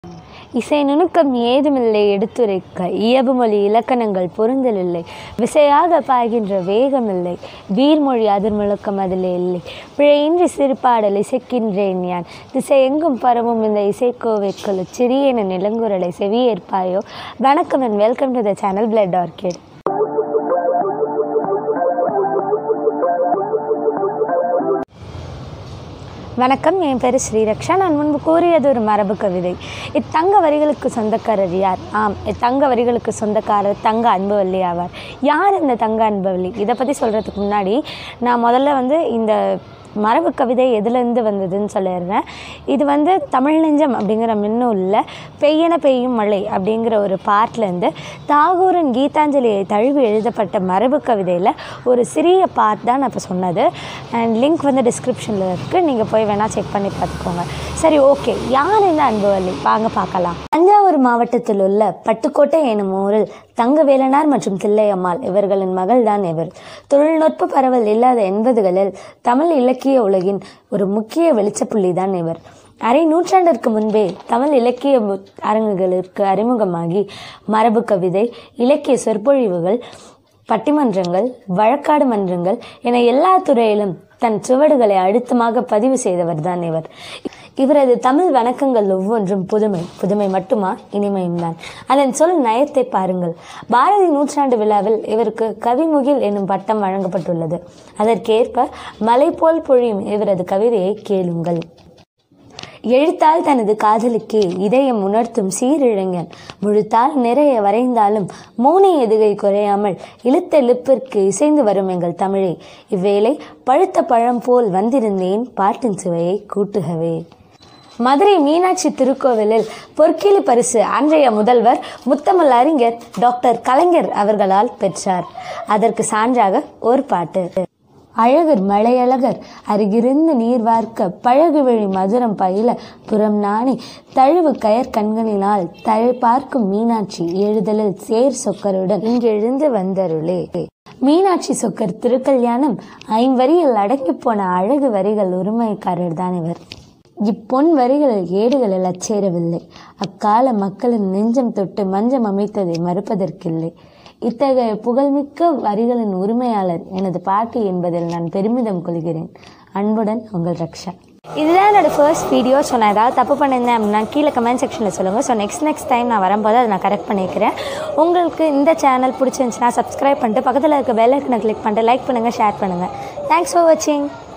இசை நுணுக்கம் ஏதுமில்லை எடுத்துரைக்க இயல்பு மொழி இலக்கணங்கள் பொருந்தலில்லை விசையாக பாய்கின்ற வேகமில்லை வீர்மொழி அதிர்முழக்கம் அதிலே இல்லை பிழையின்றி சிறுபாடல் இசைக்கின்றேன் யான் திசை எங்கும் பரவும் இந்த இசைக்கோவைக்குழு சிறியன நிலங்குரலை செவியேற்பாயோ வணக்கம் and welcome to the channel blood orchid வணக்கம் என் பேர் ஸ்ரீரக்ஷா நான் முன்பு கூறியது ஒரு மரபு கவிதை இத்தங்க வரிகளுக்கு சொந்தக்காரர் யார் ஆம் இத்தங்க வரிகளுக்கு சொந்தக்காரர் தங்க அன்புவல்லி ஆவார் யார் இந்த தங்க அன்புவல்லி இதை பற்றி சொல்கிறதுக்கு முன்னாடி நான் முதல்ல வந்து இந்த மரபு கவிதை எதுலேருந்து வந்ததுன்னு சொல்லிடுறேன் இது வந்து தமிழ் நெஞ்சம் அப்படிங்கிற மின்னூலில் பெய்யன பெய்யும் மழை அப்படிங்கிற ஒரு பார்ட்லேருந்து தாகூரன் கீதாஞ்சலியை தழுவி எழுதப்பட்ட மரபு கவிதையில் ஒரு சிறிய பார்ட் தான் நான் இப்போ சொன்னது அண்ட் லிங்க் வந்து டிஸ்கிரிப்ஷனில் இருக்குது நீங்கள் போய் வேணால் செக் பண்ணி பார்த்துக்கோங்க சரி ஓகே யார் இந்த அன்புவல்லி வாங்க பார்க்கலாம் தஞ்சாவூர் மாவட்டத்தில் உள்ள பட்டுக்கோட்டை எனும் ஊரில் தங்கவேலனார் மற்றும் தில்லையம்மாள் இவர்களின் மகள் தான் இவர் தொழில்நுட்ப பரவல் இல்லாத எண்பதுகளில் தமிழ் இலக்கிய உலகின் ஒரு முக்கிய வெளிச்சப்புள்ளி தான் இவர் அரை நூற்றாண்டிற்கு முன்பே தமிழ் இலக்கிய மு- அரங்குகளுக்கு அறிமுகமாகி மரபு கவிதை இலக்கிய சொற்பொழிவுகள் பட்டிமன்றங்கள் வழக்காடு மன்றங்கள் என எல்லா துறையிலும் தன் சுவடுகளை அழுத்தமாக பதிவு செய்தவர் தான் இவர் இவரது தமிழ் வணக்கங்கள் ஒவ்வொன்றும் புதுமை புதுமை மட்டுமா இனிமையும் தான் அதன் சொல் நயத்தை பாருங்கள் பாரதி நூற்றாண்டு விழாவில் இவருக்கு கவிமுகில் என்னும் பட்டம் வழங்கப்பட்டுள்ளது அதற்கேற்ப மலை போல் பொழியும் இவரது கவிதையை கேளுங்கள் எழுத்தால் தனது காதலுக்கே இதயம் உணர்த்தும் சீரிழைஞன் முழுத்தால் நிறைய வரைந்தாலும் மௌனி எதுகை குறையாமல் இழுத்தெழுப்பிற்கு இசைந்து வரும் எங்கள் தமிழே இவ்வேளை பழுத்த பழம் போல் வந்திருந்தேன் பாட்டின் சுவையை கூட்டுகவே மதுரை மீனாட்சி திருக்கோவிலில் பொற்கிளி பரிசு அன்றைய முதல்வர் முத்தமிழ் அறிஞர் டாக்டர் கலைஞர் அவர்களால் பெற்றார் அதற்கு சான்றாக ஒரு பாட்டு அழகர் மலையழகர் அருகிருந்து நீர் வார்க்க பழகு வழி மதுரம் பயில புறம் நாணி தழுவு கயர் கண்களினால் தழை பார்க்கும் மீனாட்சி எழுதலில் சேர் சொக்கருடன் இங்கெழுந்து வந்தருளே மீனாட்சி சொக்கர் திருக்கல்யாணம் ஐம்பரியில் அடங்கிப் போன அழகு வரிகள் உரிமைக்காரர் தான் இவர் இப்பொன் வரிகளில் ஏடுகளில் அச்சேரவில்லை அக்கால மக்களின் நெஞ்சம் தொட்டு மஞ்சம் அமைத்ததை மறுப்பதற்கில்லை இத்தகைய புகழ்மிக்க வரிகளின் உரிமையாளர் எனது பாட்டி என்பதில் நான் பெருமிதம் கொள்கிறேன் அன்புடன் உங்கள் ரக்ஷா இதுதான் என்னோட ஃபர்ஸ்ட் வீடியோ ஸோ நான் ஏதாவது தப்பு பண்ணியிருந்தேன் அப்படின்னா கீழே கமெண்ட் செக்ஷனில் சொல்லுங்கள் ஸோ நெக்ஸ்ட் நெக்ஸ்ட் டைம் நான் வரும்போது அதை நான் கரெக்ட் பண்ணிக்கிறேன் உங்களுக்கு இந்த சேனல் பிடிச்சிருந்துச்சுன்னா சப்ஸ்கிரைப் பண்ணிட்டு பக்கத்தில் இருக்க பெல் ஐக்கனை கிளிக் பண்ணிட்டு லைக் பண்ணுங்கள் ஷேர் பண்ணுங்கள் தேங்க்ஸ் ஃபார் வாட்சிங்